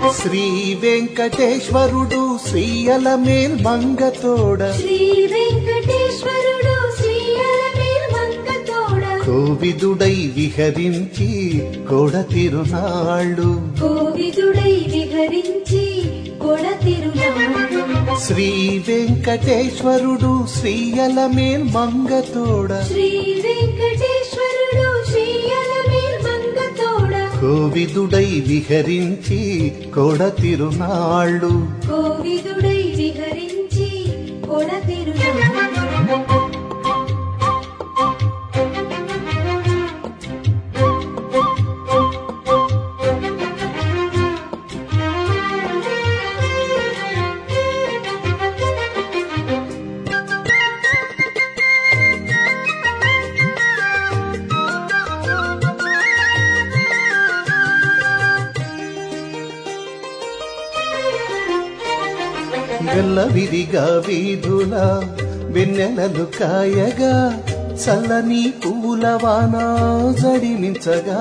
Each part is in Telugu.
శ్రీ వెంకటేశ్వరుడు శ్రీయల మేల్ మంగతోడ శ్రీ వెంకటేశ్వరుడు శ్రీయలమేల్ మంగతోడ కోవిదుడై విహరించి కొడ తిరునాళ్ళు కోవిదుడై విహరించి కొడ తిరునాడు శ్రీ వెంకటేశ్వరుడు శ్రీయల మేల్ మంగతోడ శ్రీ వెంకటేశ్వరుడు శ్రీయలమేల్ మంగతోడ కోవిదుడై విహరించి కొడ తిరునాళ్ళు కోవిదుడై విహరించి కొడ తిరునాడు గల్లవిరిగా వీధుల వెన్నెలలు కాయగా చల్లని పూలవాన జడిమించగా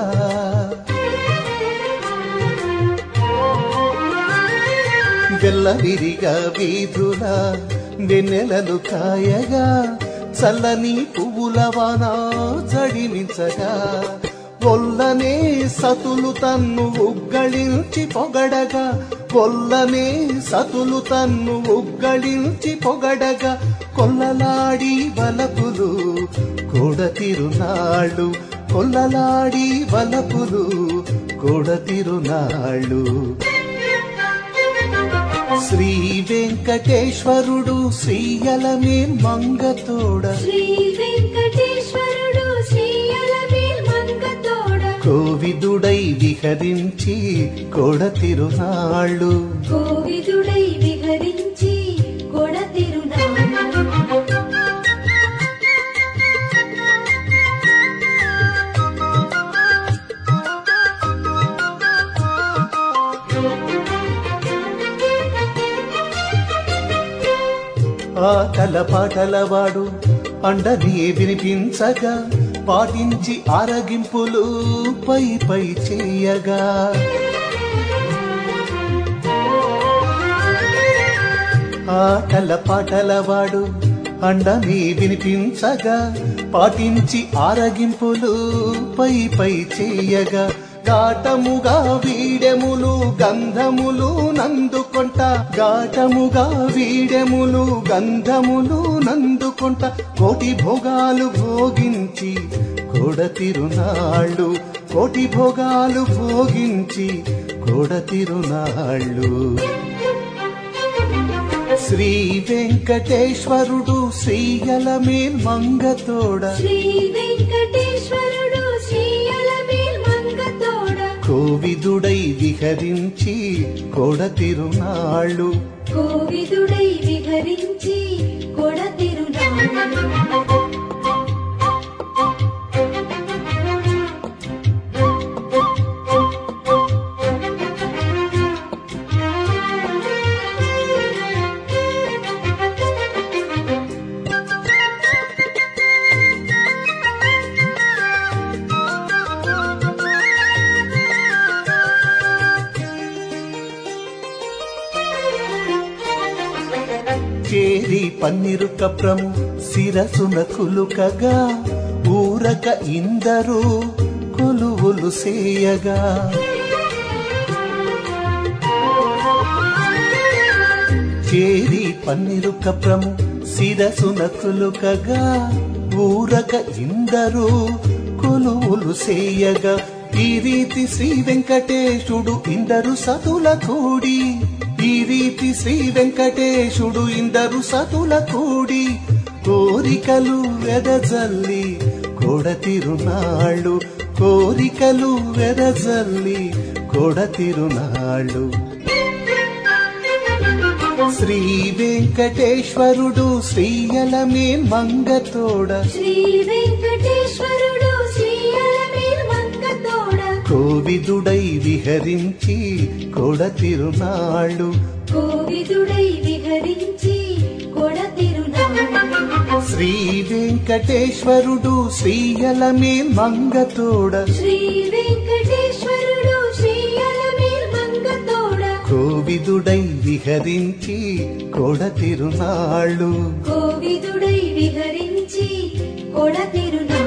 గల్లవిరిగా వీధుల వెన్నెలలు కాయగా చల్లని పువ్వులవాన జడిమించగా ఒల్లనే సతులు తన్ను ఉగ్గళించి పొగడగా ఒల్లనే సతులు తన్ను ఉగ్గళించి పొగడగా కొల్లలాడి వలపులు కొడ తిరునాళ్ళు కొల్లలాడి వలపులు కొడ తిరునాళ్ళు శ్రీ వెంకటేశ్వరుడు శ్రీయలమే మంగతోడ శ్రీ వెంకటేశ్వరుడు శ్రీయలమేల్ మంగతోడ కోవిదుడై విహరించి కొడ తిరునాళ్ళు కోవిదుడై విహరించి కొడ తిరునాడు ఆ పాటలవాడు అండని వినిపించగా పాటించి ఆరగింపులు పై పై చేయగా ఆ పాటలవాడు అండని వినిపించగా పాటించి ఆరగింపులు పై పై చేయగా ఘాటముగా వీడెములు గంధములు నందుకొంట ఘాటముగా వీడెములు గంధములు నందుకొంట కోటి భోగాలు భోగించి కొడ తిరునాళ్ళు కోటి భోగాలు భోగించి కొడ తిరునాళ్ళు శ్రీ వెంకటేశ్వరుడు శ్రీయలమే మంగతోడ శ్రీ వెంకటేశ్వరుడు శ్రీయలమేల్ మంగతోడ కోవిదుడై విహరించి కొడ తిరునాళ్ళు కోవిదుడై విహరించి కొడ తిరునాడు చేరి పన్నిరు కప్రము శిరసున కులుకగా ఊరక ఇందరు కొలువులు సేయగా చేరి పన్నిరు కప్రము శిరసున కులుకగా ఊరక ఇందరు కొలువులు సేయగా ఈ రీతి శ్రీ వెంకటేశుడు ఇందరు సతుల కూడి ఈ రీతి శ్రీ వెంకటేశుడు ఇందరు సతుల కూడి కోరికలు వెదజల్లి కొడ తిరునాళ్ళు కోరికలు వెదజల్లి కొడ తిరునాళ్ళు శ్రీ వెంకటేశ్వరుడు శ్రీయలమే మంగతోడ శ్రీ వెంకటేశ్వరుడు శ్రీయలమేల్ మంగతోడ కోవిదుడై విహరించి కొడ తిరునాళ్ళు కోవిదుడై విహరించి కొడ తిరునాడు శ్రీ వెంకటేశ్వరుడు శ్రీయలమే మంగతోడ శ్రీ వెంకటేశ్వరుడు శ్రీయలమేల్ మంగతోడ కోవిదుడై విహరించి కొడ తిరునాళ్ళు కోవిదుడై విహరించి కొడ తిరునాళ్ళు